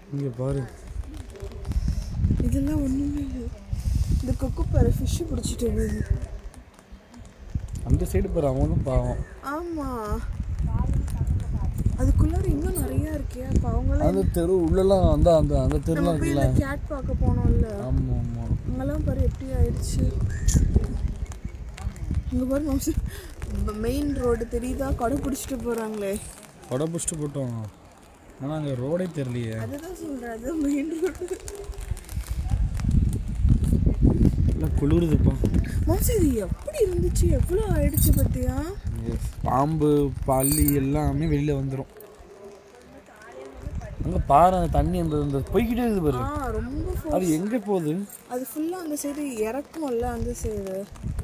இங்கே பாரு இதெல்லாம் ஒண்ணுமே இல்லை இந்த கொக்கு பாரு ஃபிஷ் பிடிச்சிட்டு வருது அந்த சைடு பாரு அவனும் பாவம் ஆமா அதுக்குள்ளார இன்னும் நிறைய இருக்கே அப்ப அவங்களாம் அந்த தெரு உள்ளெல்லாம் அந்த அந்த அந்த நம்ம தெருலாம் போய் இருக்குல்ல இந்த கேட் பார்க்க போனோம்ல ஆமாம் ஆமாம் அங்கெல்லாம் பாரு எப்படி ஆயிடுச்சு இங்க பாரு மெயின் ரோடு தெரியுதா கொடை பிடிச்சிட்டு போறாங்களே கொடை பிடிச்சிட்டு போட்டோம் ஆனால் அங்கே ரோடே தெரியலையே அதுதான் சொல்றேன் அது மெயின் ரோடு எல்லாம் குளிருதுப்பா மாசி இது எப்படி இருந்துச்சு எவ்வளோ ஆயிடுச்சு பத்தியா பாம்பு பல்லி எல்லாமே வெளியில் வந்துடும் அங்கே பாரு அந்த தண்ணி அந்த இந்த போய்கிட்டே இருக்குது பாரு ஆ ரொம்ப அது எங்கே போகுது அது ஃபுல்லாக அந்த சைடு இறக்கும்ல அந்த சைடு